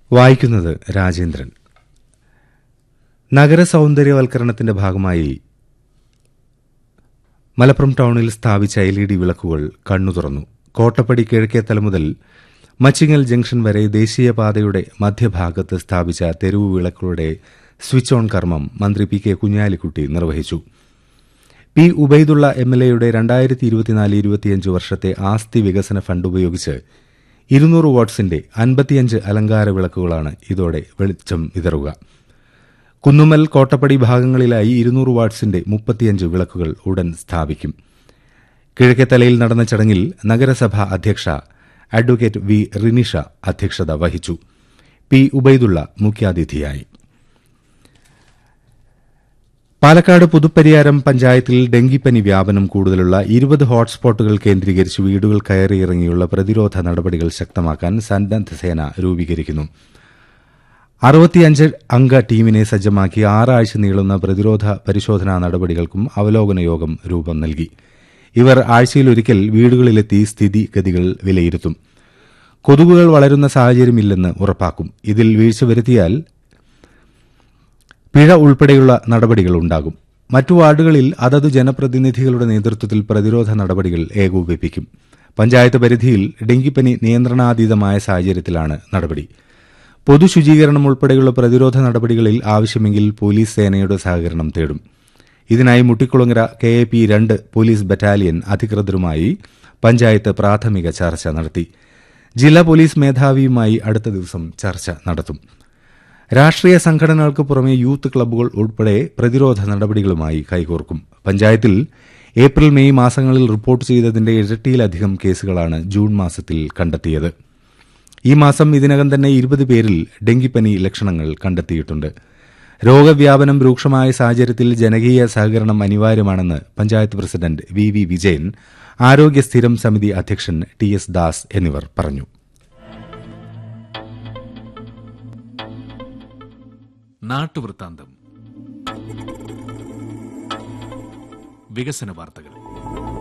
വായിക്കുന്നത് രാജേന്ദ്രൻ നഗര സൗന്ദര്യവൽക്കരണത്തിന്റെ ഭാഗമായി മലപ്പുറം ടൌണിൽ സ്ഥാപിച്ച എൽ ഇ ഡി വിളക്കുകൾ കണ്ണു തുറന്നു കോട്ടപ്പടി കിഴക്കേത്തല മുതൽ മച്ചിങ്ങൽ ജംഗ്ഷൻ വരെ ദേശീയപാതയുടെ മധ്യഭാഗത്ത് സ്ഥാപിച്ച തെരുവ് വിളക്കുകളുടെ സ്വിച്ച് ഓൺ കർമ്മം മന്ത്രി പി കെ കുഞ്ഞാലിക്കുട്ടി നിർവഹിച്ചു പി ഉബൈദുള്ള എം എൽ എയുടെ രണ്ടായിരത്തി ഇരുപത്തിനാല് ഇരുപത്തിയഞ്ച് വർഷത്തെ ആസ്തി വികസന ഫണ്ട് ഉപയോഗിച്ച് ഇരുന്നൂറ് വാട്ട്സിന്റെ അൻപത്തിയഞ്ച് അലങ്കാര വിളക്കുകളാണ് ഇതോടെ വെളിച്ചം വിതറുക കുന്നുമ്മൽ കോട്ടപ്പടി ഭാഗങ്ങളിലായി ഇരുന്നൂറ് വാട്ട്സിന്റെ മുപ്പത്തിയഞ്ച് വിളക്കുകൾ ഉടൻ സ്ഥാപിക്കും കിഴക്കേത്തലയിൽ നടന്ന ചടങ്ങിൽ നഗരസഭ അധ്യക്ഷ അഡ്വക്കേറ്റ് വി റിനിഷ അധ്യക്ഷത വഹിച്ചു പി ഉബൈദുള്ള മുഖ്യാതിഥിയായി പാലക്കാട് പുതുപ്പരിയാരം പഞ്ചായത്തിൽ ഡെങ്കിപ്പനി വ്യാപനം കൂടുതലുള്ള ഇരുപത് ഹോട്ട്സ്പോട്ടുകൾ കേന്ദ്രീകരിച്ച് വീടുകൾ കയറിയിറങ്ങിയുള്ള പ്രതിരോധ നടപടികൾ ശക്തമാക്കാൻ സന്നദ്ധ സേന രൂപീകരിക്കുന്നു അറുപത്തിയഞ്ച് അംഗ ടീമിനെ സജ്ജമാക്കി ആറാഴ്ച നീളുന്ന പ്രതിരോധ പരിശോധനാ നടപടികൾക്കും അവലോകന യോഗം രൂപം നൽകി ഇവർ ആഴ്ചയിലൊരിക്കൽ വീടുകളിലെത്തി സ്ഥിതിഗതികൾ വിലയിരുത്തും കൊതുകുകൾ വളരുന്ന സാഹചര്യമില്ലെന്ന് ഉറപ്പാക്കും ഇതിൽ വീഴ്ച വരുത്തിയാൽ പിഴ ഉൾപ്പെടെയുള്ള നടപടികൾ ഉണ്ടാകും മറ്റു വാർഡുകളിൽ അതത് ജനപ്രതിനിധികളുടെ നേതൃത്വത്തിൽ പ്രതിരോധ നടപടികൾ ഏകോപിപ്പിക്കും പഞ്ചായത്ത് പരിധിയിൽ ഡെങ്കിപ്പനി നിയന്ത്രണാതീതമായ സാഹചര്യത്തിലാണ് നടപടി പൊതുശുചീകരണം ഉൾപ്പെടെയുള്ള പ്രതിരോധ നടപടികളിൽ ആവശ്യമെങ്കിൽ പോലീസ് സേനയുടെ സഹകരണം തേടും ഇതിനായി മുട്ടിക്കുളങ്ങര കെ എ പി രണ്ട് പോലീസ് ബറ്റാലിയൻ അധികൃതരുമായി പഞ്ചായത്ത് പ്രാഥമിക ചർച്ച നടത്തി ജില്ലാ പോലീസ് മേധാവിയുമായി അടുത്ത ദിവസം ചർച്ച നടത്തും രാഷ്ട്രീയ സംഘടനകൾക്ക് പുറമെ യൂത്ത് ക്ലബ്ബുകൾ ഉൾപ്പെടെ പ്രതിരോധ നടപടികളുമായി കൈകോർക്കും പഞ്ചായത്തിൽ ഏപ്രിൽ മെയ് മാസങ്ങളിൽ റിപ്പോർട്ട് ചെയ്തതിന്റെ ഇരട്ടിയിലധികം കേസുകളാണ് ജൂൺ മാസത്തിൽ കണ്ടെത്തിയത് ഈ മാസം ഇതിനകം തന്നെ ഇരുപത് പേരിൽ ഡെങ്കിപ്പനി ലക്ഷണങ്ങൾ കണ്ടെത്തിയിട്ടുണ്ട് രോഗവ്യാപനം രൂക്ഷമായ സാഹചര്യത്തിൽ ജനകീയ സഹകരണം അനിവാര്യമാണെന്ന് panchayat president V V Vijayan ആരോഗ്യ സ്ഥിരം സമിതി അധ്യക്ഷൻ ടി എസ് ദാസ് എന്നിവർ പറഞ്ഞു നാട്ടുവൃത്താന്തം വികസന വാർത്തകൾ